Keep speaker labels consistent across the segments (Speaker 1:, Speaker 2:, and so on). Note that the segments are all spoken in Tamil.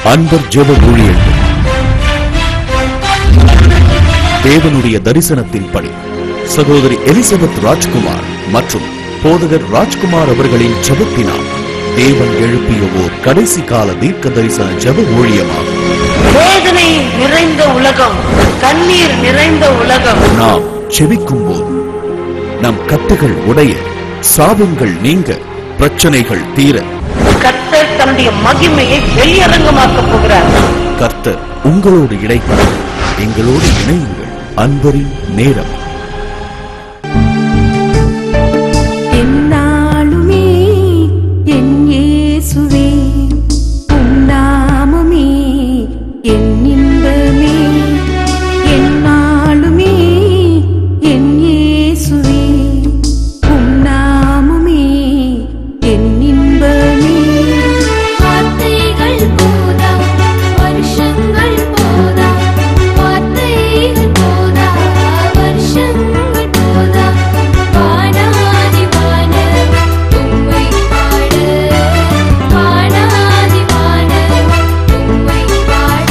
Speaker 1: அன்பர் ஜெப ஊழியர்கள் தேவனுடைய தரிசனத்தின்படி சகோதரி எலிசபெத் ராஜ்குமார் மற்றும் போதகர் ராஜ்குமார் அவர்களின் ஜெபத்தினால் தேவன் எழுப்பிய ஓர் கடைசி கால தீர்க்க தரிசன ஜெப ஊழியமாகும்
Speaker 2: வேதனை நிறைந்த உலகம் கண்ணீர் நிறைந்த உலகம்
Speaker 1: நாம் செபிக்கும் போது நம் கட்டுகள் உடைய சாபங்கள் நீங்க பிரச்சனைகள் தீர
Speaker 2: கர்த்தர் தன்னுடைய மகிமையை வெளியரங்கமாக்க போகிறார்
Speaker 1: கர்த்தர் உங்களோடு இடைப்பட எங்களோடு இணையுங்கள் அன்பரின் நேரம்
Speaker 3: என்னாலுமே என் இயேசுவே உம் நாமமே என் இன்பமே என்னாலுமே என் இயேசுவே உம் நாமமே என் இன்பமே
Speaker 4: வார்த்தைகள் போதா வருஷங்கள் போதா வார்த்தைகள் போதா வருஷங்கள் போதா வானாதி வானம் உம்மை பாட வானாதி வானம் உம்மை பாட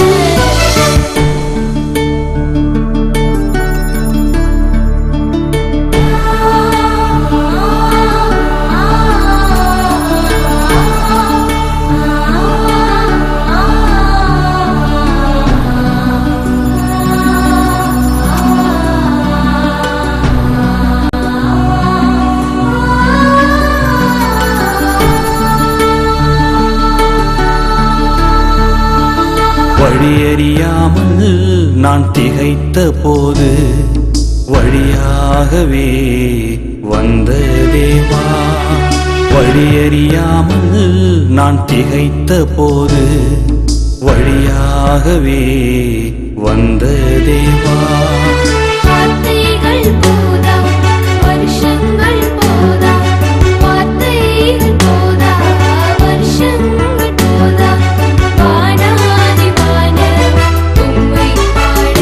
Speaker 5: வழியறியாமல் நான் திகைத்த போது வழியாகவே வந்த தேவா வழியறியாமல் நான் திகைத்த போது வழியாகவே வந்த தேவா
Speaker 4: வார்த்தைகள் போதா வருஷங்கள் போதா வார்த்தைகள் போதா வருஷங்கள் போதா வானாதி வானம் உம்மை பாட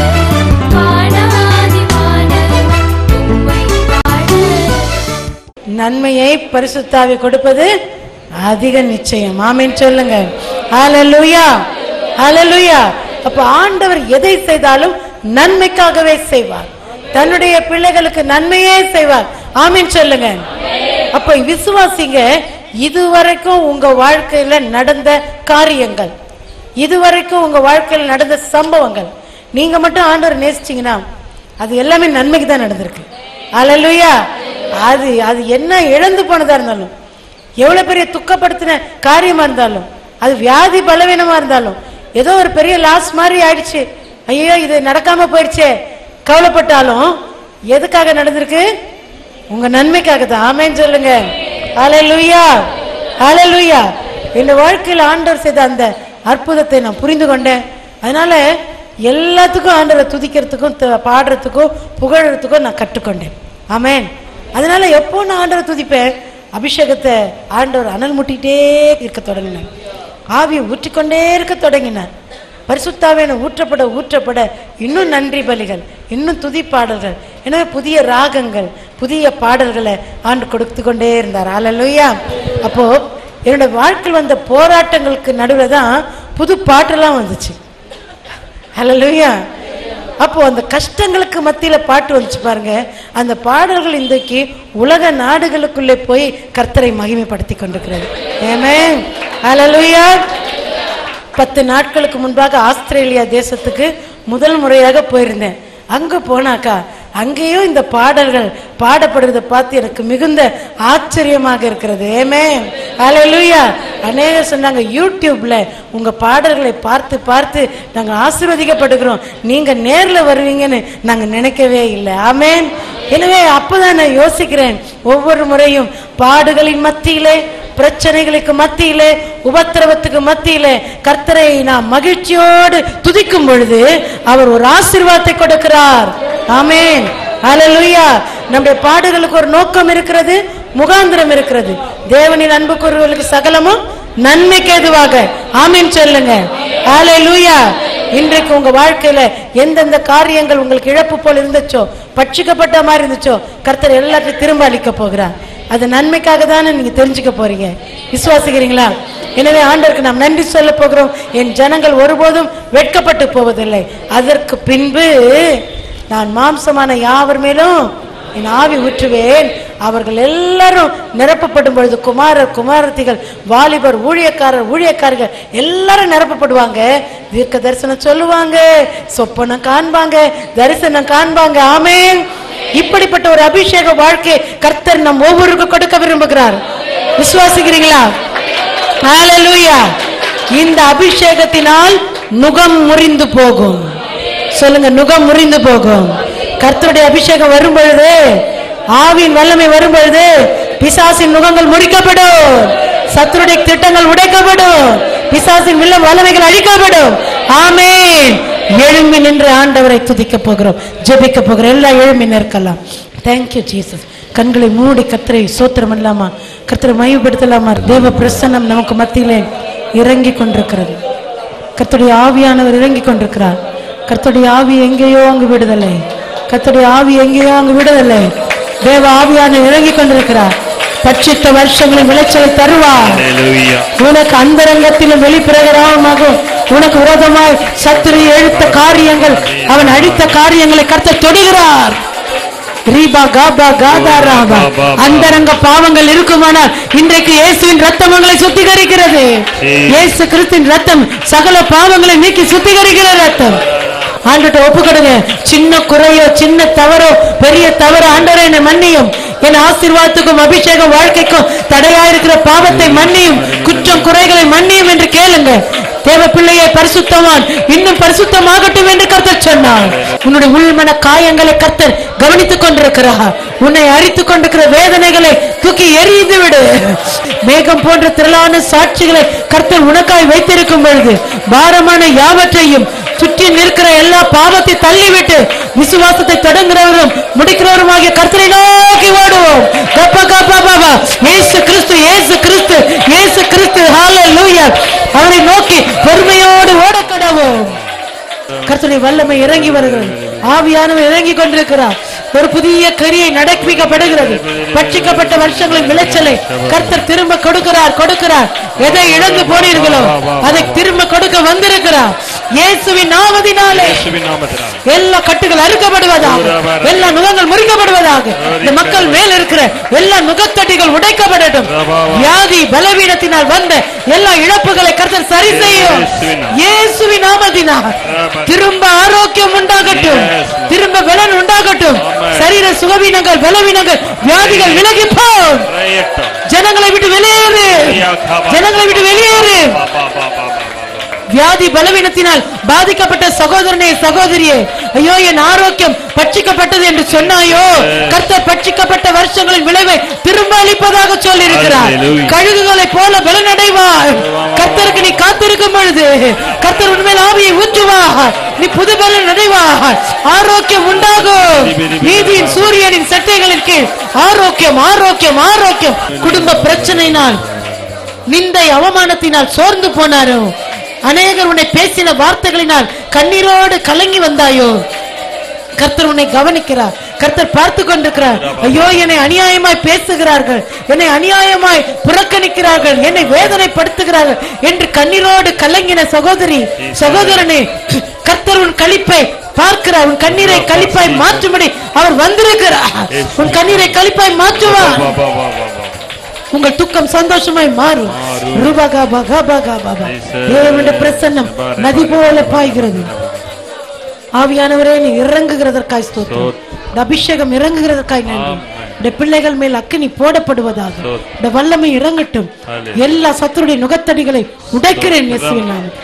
Speaker 4: வானாதி வானம் உம்மை பாட
Speaker 2: நன்மையை பரிசுத்தாவி கொடுப்பது அதிக நிச்சயம் ஆமென் சொல்லுங்க ஹalleluya ஹalleluya அப்ப ஆண்டவர் எதை செய்தாலும் நன்மைக்காகவே செய்வார் தன்னுடைய பிள்ளைகளுக்கு நன்மையே செய்வார் ஆமென் சொல்லுங்க அப்ப விசுவாசிங்க இதுவரைக்கும் உங்க வாழ்க்கையில நடந்த காரியங்கள் இதுவரைக்கும் உங்க வாழ்க்கையில் நடந்த சம்பவங்கள் நீங்க மட்டும் ஆண்டவர் நேசிச்சீங்கன்னா அது எல்லாமே நன்மைக்கு தான் நடந்திருக்கு அல்லேலூயா அது அது என்ன இழந்து போனதா இருந்தாலும் எவ்வளவு பெரிய துக்கப்படுத்தின காரியமா இருந்தாலும் அது வியாதி பலவீனமா இருந்தாலும் ஏதோ ஒரு பெரிய லாஸ் மாதிரி ஆயிடுச்சு ஐயோ இது நடக்காம போயிடுச்சே கவலைப்பட்டாலும் எதுக்காக நடந்திருக்கு உங்க நன்மைக்காக தான் ஆமென்னு சொல்லுங்க ஹalleluya ஹalleluya என் வாழ்க்கையில் ஆண்டவர் செய்த அந்த அற்புதத்தை நான் புரிந்து கொண்டேன் அதனால எல்லாத்துக்கும் ஆண்டவரை துதிக்கிறதுக்கும் த- பாடுறதுக்கும் புகழறதுக்கும் நான் கற்றுக்கொண்டேன் ஆமென் அதனால எப்போ நான் ஆண்டவரை துதிப்பேன் அபிஷேகத்தை ஆண்டவர் அனல் முட்டிகிட்டே இருக்க தொடங்கினார் ஆவியை ஊற்றிக்கொண்டே இருக்க தொடங்கினார் பரிசுத்தாவேன ஊற்றப்பட ஊற்றப்பட இன்னும் நன்றி பலிகள் இன்னும் துதி பாடல்கள் எனவே புதிய ராகங்கள் புதிய பாடல்களை ஆண்டு கொடுத்து கொண்டே இருந்தார் அல்லையா அப்போ என்னோட வாழ்க்கையில் வந்த போராட்டங்களுக்கு நடுவில் தான் புது பாட்டெல்லாம் வந்துச்சு ஹalleluya அப்போ அந்த கஷ்டங்களுக்கு மத்தியில பாட்டு வந்துச்சு பாருங்க அந்த பாடல்கள் இன்றைக்கு உலக நாடுகளுக்குள்ளே போய் கர்த்தரை மகிமைப்படுத்தி கொண்டிருக்கிறது ஏமே ஹalleluya பத்து நாட்களுக்கு முன்பாக ஆஸ்திரேலியா தேசத்துக்கு முதல் முறையாக போயிருந்தேன் அங்க போனாக்கா அங்கேயும் இந்த பாடல்கள் பாடப்படுறதை பார்த்து எனக்கு மிகுந்த ஆச்சரியமாக இருக்கிறது ஏமே ஹalleluya அநேகர் சொன்னாங்க யூடியூப்ல உங்க பாடல்களை பார்த்து பார்த்து நாங்க ஆசீர்வதிக்கப்படுகிறோம் நீங்க நேர்ல வருவீங்கன்னு நாங்க நினைக்கவே இல்லை ஆமென் எனவே அப்பதான் நான் யோசிக்கிறேன் ஒவ்வொரு முறையும் பாடுகளின் மத்தியிலே பிரச்சனைகளுக்கு மத்தியிலே உபத்திரவத்துக்கு மத்தியிலே கர்த்தரை நாம் மகிழ்ச்சியோடு துதிக்கும் பொழுது அவர் ஒரு ஆசீர்வாதத்தை கொடுக்கிறார் ஆமென் ஹalleluya நம்முடைய பாடுகளுக்கு ஒரு நோக்கம் இருக்கிறது முகாந்திரம் இருக்கிறது தேவனின் அன்பு கூறுவர்களுக்கு சகலமும் நன்மைக்கு ஏதுவாக ஆமென் சொல்லுங்க ஹalleluya இன்றைக்கு உங்க வாழ்க்கையில எந்தெந்த காரியங்கள் உங்களுக்கு இழப்பு போல இருந்துச்சோ பட்சிக்கப்பட்ட மாதிரி இருந்துச்சோ கர்த்தர் எல்லாத்தையும் திரும்ப அளிக்க போகிறார் அது நன்மைக்காக தானே நீங்க தெரிஞ்சுக்க போறீங்க விசுவாசிக்கிறீங்களா எனவே ஆண்டவருக்கு நாம் நன்றி சொல்ல போகிறோம் என் ஜனங்கள் ஒருபோதும் வெட்கப்பட்டு போவதில்லை அதற்கு பின்பு நான் மாம்சமான யாவர் மேலும் என் ஆவி ஊற்றுவேன் அவர்கள் எல்லாரும் நிரப்பப்படும் பொழுது குமாரர் குமாரத்திகள் வாலிபர் ஊழியக்காரர் ஊழியக்காரர்கள் எல்லாரும் நிரப்பப்படுவாங்க தீர்க்க தரிசனம் சொல்லுவாங்க சொப்பனம் காண்பாங்க தரிசனம் காண்பாங்க ஆமென் இப்படிப்பட்ட ஒரு அபிஷேக வாழ்க்கை கர்த்தர் நம் ஒவ்வொருக்கும் கொடுக்க விரும்புகிறார் விசுவாசிக்கிறீங்களா ஹalleluya இந்த அபிஷேகத்தினால் நுகம் முறிந்து போகும் சொல்லுங்க நுகம் முறிந்து போகும் கர்த்தருடைய அபிஷேகம் வரும் பொழுது ஆவியின் வல்லமை வரும் பொழுது பிசாசின் நுகங்கள் முறிக்கப்படும் சத்துருடைய திட்டங்கள் உடைக்கப்படும் பிசாசின் வில்ல வல்லமைகள் அழிக்கப்படும் ஆமென் எழும்பி நின்று ஆண்டவரை துதிக்க போகிறோம் ஜெபிக்க போகிறோம் எல்லாம் எழும்பி நிற்கலாம் தேங்க்யூ ஜீசஸ் கண்களை மூடி கர்த்தரை சோத்திரம் இல்லாமா கர்த்தரை மையப்படுத்தலாமா தேவ பிரசன்னம் நமக்கு மத்தியிலே இறங்கி கொண்டிருக்கிறது கர்த்தருடைய ஆவியானவர் இறங்கி கொண்டிருக்கிறார் கர்த்தருடைய ஆவி எங்கேயோ அங்கு விடுதலை கர்த்தருடைய ஆவி எங்கேயோ அங்கு விடுதலை தேவ ஆவியானவர் இறங்கி கொண்டிருக்கிறார் பட்சித்த வருஷங்களின் விளைச்சலை தருவார் உனக்கு அந்தரங்கத்திலும் வெளிப்பிரகரமாகும் உனக்கு விரோதமாய் சத்துரு எழுத்த காரியங்கள் அவன் அழித்த காரியங்களை கர்த்தர் தொடுகிறார் ரீபா காபா காதா ராபா அந்தரங்க பாவங்கள் இருக்குமானால் இன்றைக்கு இயேசுவின் ரத்தம் உங்களை சுத்திகரிக்கிறது இயேசு கிறிஸ்துவின் ரத்தம் சகல பாவங்களை நீக்கி சுத்திகரிக்கிற ரத்தம் ஆண்டுகிட்ட ஒப்பு கொடுங்க சின்ன குறையோ சின்ன தவறோ பெரிய தவறு ஆண்டவரே என்னை மன்னியும் என் ஆசீர்வாதத்துக்கும் அபிஷேகம் வாழ்க்கைக்கும் தடையா இருக்கிற பாவத்தை மன்னியும் குற்றம் குறைகளை மன்னியும் என்று கேளுங்க தேவ பிள்ளையை பரிசுத்தவான் இன்னும் பரிசுத்தமாகட்டும் என்று கர்த்தர் சொன்னார் உன்னுடைய உள்மன காயங்களை கர்த்தர் கவனித்துக் கொண்டிருக்கிறார் உன்னை அரித்துக் கொண்டிருக்கிற வேதனைகளை தூக்கி எறிந்து விடு மேகம் போன்ற திரளான சாட்சிகளை கர்த்தர் உனக்காய் வைத்திருக்கும் பொழுது பாரமான யாவற்றையும் சுற்றி நிற்கிற எல்லா பாவத்தை தள்ளிவிட்டு விசுவாசத்தை தொடங்குறவரும் முடிக்கிறவருமாகிய கர்த்தரை நோக்கி ஓடுவோம் கப்பா கப்பா பாபா இயேசு கிறிஸ்து இயேசு கிறிஸ்து இயேசு கிறிஸ்து ஹalleluya அவரை நோக்கி பொறுமையோடு ஓடக்கடவோம் கர்த்தருடைய வல்லமை இறங்கி வருகிறது ஆவியானவர் இறங்கி கொண்டிருக்கிறார் ஒரு புதிய கிரியை நடப்பிக்கப்படுகிறது பட்சிக்கப்பட்ட வருஷங்களின் விளைச்சலை கர்த்தர் திரும்ப கொடுக்கிறார் கொடுக்கிறார் எதை இழந்து போனீர்களோ அதை திரும்ப கொடுக்க வந்திருக்கிறார் இயேசுவின் நாமதினாலே எல்லா கட்டுகள் அறுக்கப்படுவதாக எல்லா நுகங்கள் முறிக்கப்படுவதாக இந்த மக்கள் மேல் இருக்கிற எல்லா நுகத்தடிகள் உடைக்கப்படட்டும் வியாதி பலவீனத்தினால் வந்த எல்லா இழப்புகளை கர்த்தர் சரி செய்யும் இயேசுவின் நாமத்தினால் திரும்ப ஆரோக்கியம் உண்டாகட்டும் திரும்ப பலன் உண்டாகட்டும் சரீர சுகவீனங்கள் பலவீனங்கள் வியாதிகள் விலகி போ ஜனங்களை விட்டு வெளியேறு ஜனங்களை விட்டு வெளியேறு வியாதி பலவீனத்தினால் பாதிக்கப்பட்ட சகோதரனே சகோதரியே ஐயோ என் ஆரோக்கியம் பட்சிக்கப்பட்டது என்று சொன்னாயோ கர்த்தர் பட்சிக்கப்பட்ட வருஷங்களின் விளைவை திரும்ப அளிப்பதாக சொல்லியிருக்கிறார்
Speaker 5: Hallelujah.
Speaker 2: கழுகுகளை போல பலனடைவார் கர்த்தருக்கு நீ காத்திருக்கும் பொழுது கர்த்தர் உண்மையில் ஆவியை ஊற்றுவார் நீ புது பலன் அடைவார் ஆரோக்கியம் உண்டாகும் நீதியின் சூரியனின் சட்டைகளின் கீழ் ஆரோக்கியம் ஆரோக்கியம் ஆரோக்கியம் குடும்ப பிரச்சனையினால் நிந்தை அவமானத்தினால் சோர்ந்து போனாரோ அநேகர் உன்னை பேசின வார்த்தைகளினால் கண்ணீரோடு கலங்கி வந்தாயோ கர்த்தர் உன்னை கவனிக்கிறார் கர்த்தர் பார்த்து கொண்டிருக்கிறார் ஐயோ என்னை அநியாயமாய் பேசுகிறார்கள் என்னை அநியாயமாய் புறக்கணிக்கிறார்கள் என்னை வேதனைப்படுத்துகிறார்கள் என்று கண்ணீரோடு கலங்கின சகோதரி சகோதரனே கர்த்தர் உன் களிப்பை பார்க்கிறார் உன் கண்ணீரை களிப்பாய் மாற்றும்படி அவர் வந்திருக்கிறார் உன் கண்ணீரை களிப்பாய் மாற்றுவார் உங்கள் துக்கம் சந்தோஷமாய் மாறும் ரூபகா பகா பகா பாபா தேவனுடைய பிரசன்னம் நதி போல பாய்கிறது ஆவியானவரே நீ இறங்குகிறதற்காய் ஸ்தோத்திரம் இந்த அபிஷேகம் இறங்குகிறதற்காய் நன்றி இந்த பிள்ளைகள் மேல் அக்கினி போடப்படுவதாக இந்த வல்லமை இறங்கட்டும் எல்லா சத்துருடைய நுகத்தடிகளை உடைக்கிறேன் இயேசுவின் நாமத்தில்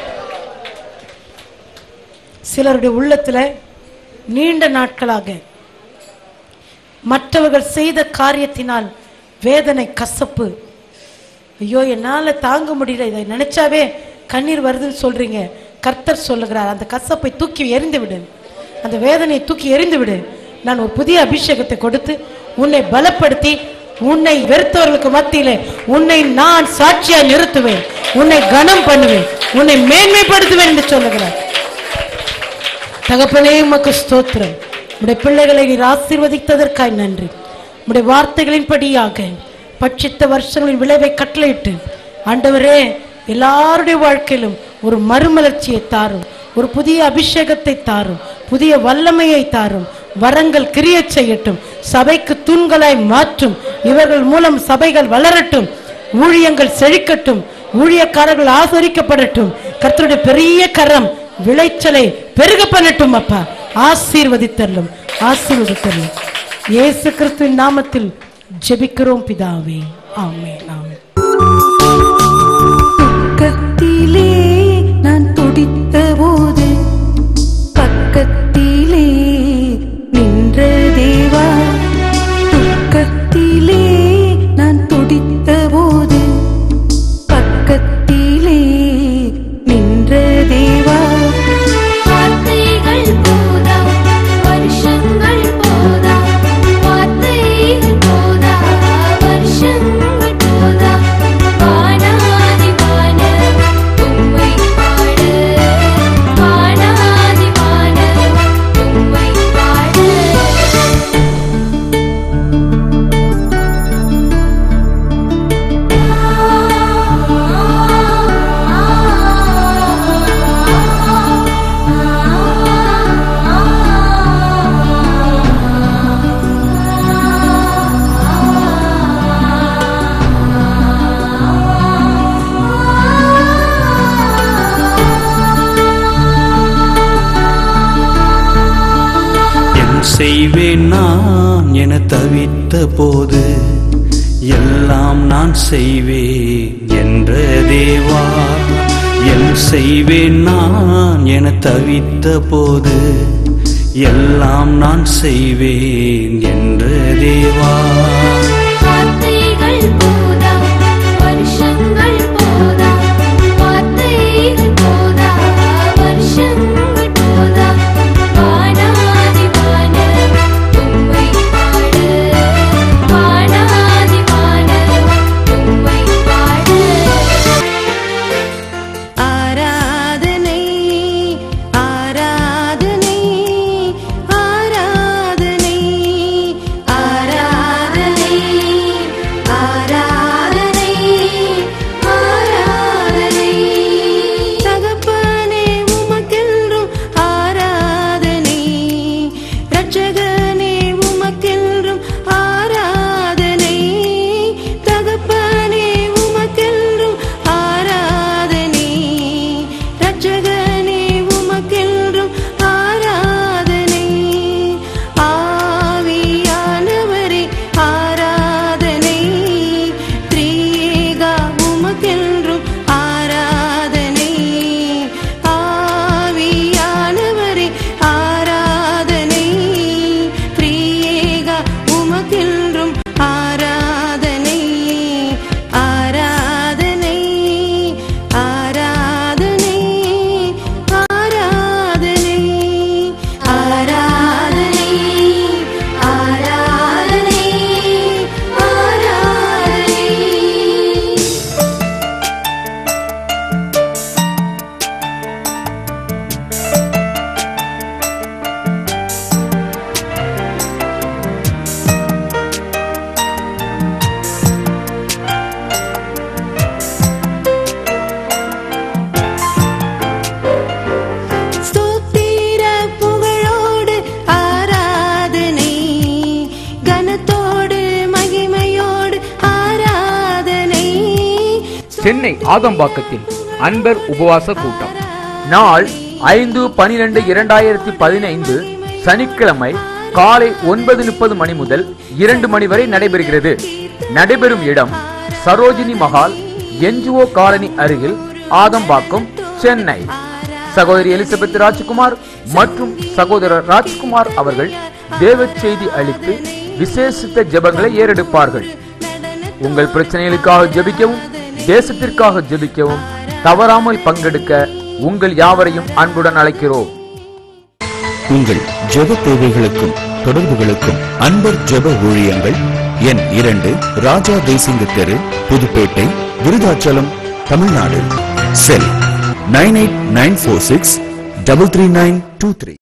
Speaker 2: சிலருடைய உள்ளத்துல நீண்ட நாட்களாக மற்றவர்கள் செய்த காரியத்தினால் வேதனை கசப்பு ஐயோ என்னால தாங்க முடியல இதை நினைச்சாவே கண்ணீர் வருதுன்னு சொல்றீங்க கர்த்தர் சொல்லுகிறார் அந்த கசப்பை தூக்கி எறிந்து விடு அந்த வேதனையை தூக்கி எறிந்து விடு நான் ஒரு புதிய அபிஷேகத்தை கொடுத்து உன்னை பலப்படுத்தி உன்னை வெறுத்தவர்களுக்கு மத்தியிலே உன்னை நான் சாட்சியா நிறுத்துவேன் உன்னை கனம் பண்ணுவேன் உன்னை மேன்மைப்படுத்துவேன் என்று சொல்லுகிறார் தகப்பனே உமக்கு ஸ்தோத்திரம் உடைய பிள்ளைகளை நீர் ஆசீர்வதித்ததற்காய் நன்றி உடைய வார்த்தைகளின்படியாக பட்சித்த வருஷங்களின் விளைவை கட்டளையிட்டு ஆண்டவரே எல்லாருடைய வாழ்க்கையிலும் ஒரு மறுமலர்ச்சியை தாரும் ஒரு புதிய அபிஷேகத்தை தாரும் புதிய வல்லமையை தாரும் வரங்கள் கிரிய செய்யட்டும் சபைக்கு தூண்களாய் மாற்றும் இவர்கள் மூலம் சபைகள் வளரட்டும் ஊழியங்கள் செழிக்கட்டும் ஊழியக்காரர்கள் ஆசரிக்கப்படட்டும் கர்த்தருடைய பெரிய கரம் விளைச்சலை பெருக பண்ணட்டும் அப்பா ஆசீர்வதித்தள்ளும் ஆசீர்வதித்தள்ளும் இயேசு கிறிஸ்துவின் நாமத்தில் ஜெபிக்கிறோம் பிதாவே ஆமென் ஆமென்
Speaker 3: துக்கத்திலே நான் துடித்த போது பக்கத்திலே நின்ற தேவா துக்கத்திலே நான் துடித்த போது பக்கத்திலே நின்ற தேவா
Speaker 4: வார்த்தைகள் போதா வருஷங்கள் போதா வார்த்தைகள் போதா வருஷங்கள் போதா வானாதி வான உம்மை பாடு வானாதி வான உம்மை பாடு
Speaker 5: என் செய்வேன் நான் என தவித்த போது எல்லாம் நான் செய்வேன் என்ற தேவா என் செய்வேன் நான் என தவித்த போது எல்லாம் நான் செய்வேன் என்ற தேவா
Speaker 4: வார்த்தைகள் போதா வருஷங்கள் போதா வார்த்தைகள் போதா வருஷங்கள் போதா வானாதி வான உம்மை பாடு வானாதி வான உம்மை பாடு
Speaker 3: ஆராதனை ஆராதனை ஆராதனை ஆராதனை ஆராதனை ஆராதனை தகப்பனே உமக்கென்றும் ஆராதனை ரட்சகனே உமக்கென்றும் ஆராதனை தகப்பனே உமக்கென்றும் ஆராதனை ரட்சகனே உமக்கென்றும் ஆராதனை ஆவியானவரே ஆராதனை திரியேகா உமக்கென்றும் ஆராதனை ஆவியானவரே ஆராதனை பிரியேகா உமக்கென்றும் ஆராதனை ஆராதனை ஆராதனை ஆராதனை ஆராதனை ஆராதனை ஆராதனை ஸ்தோத்திர புகழோடு ஆராதனை கனத்தோடு மகிமையோடு ஆராதனை
Speaker 6: சென்னை ஆதம்பாக்கத்தில் அன்பர் உபவாச கூட்டம் நாள் ஐந்து பனிரெண்டு இரண்டாயிரத்தி பதினைந்து சனிக்கிழமை காலை ஒன்பது முப்பது மணி முதல் இரண்டு மணி வரை நடைபெறுகிறது நடைபெறும் இடம் சரோஜினி மஹால் என்ஜிஓ காலனி அருகில் ஆதம்பாக்கம் சென்னை சகோதரி எலிசபெத் ராஜ்குமார் மற்றும் சகோதரர் ராஜ்குமார் அவர்கள் தேவ செய்தி அளித்து விசேஷித்த ஜெபங்களை ஏறெடுப்பார்கள் உங்கள் பிரச்சனைகளுக்காக ஜெபிக்கவும் தேசத்திற்காக ஜெபிக்கவும் தவறாமல் பங்கெடுக்க உங்கள் யாவரையும் அன்புடன் அழைக்கிறோம்
Speaker 1: உங்கள் ஜெப தேவைகளுக்கும் தொடர்புகளுக்கும் அன்பர் ஜெப ஊழியங்கள் எண் இரண்டு ராஜா தேசிங்க தெரு Puduppettai Virudhachalam Tamil Nadu cell nine eight nine four six double three nine two three